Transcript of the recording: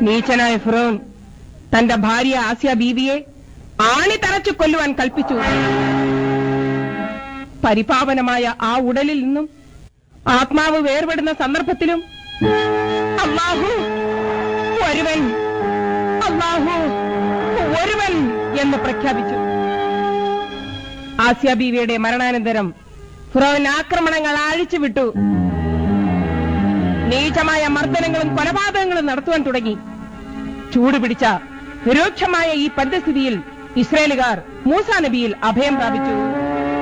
നീചനായ ഫിറോൻ തന്റെ ഭാര്യ ആസിയ ബീവിയെ ആണി തറച്ചു കൊല്ലുവാൻ കൽപ്പിച്ചു പരിപാവനമായ ആ ഉടലിൽ നിന്നും ആത്മാവ് വേർപെടുന്ന സന്ദർഭത്തിലും അള്ളാഹു ഒരുവൻ അള്ളാഹു ഒരുവൻ എന്ന് പ്രഖ്യാപിച്ചു ആസിയ ബീവിയുടെ മരണാനന്തരം ഫിറോൻ ആക്രമണങ്ങൾ അഴിച്ചുവിട്ടു നീചമായ മർദ്ദനങ്ങളും കൊലപാതകങ്ങളും നടത്തുവാൻ തുടങ്ങി ചൂടുപിടിച്ച രൂക്ഷമായ ഈ പരിസ്ഥിതിയിൽ ഇസ്രയേലുകാർ മൂസാ നബിയിൽ അഭയം പ്രാപിച്ചു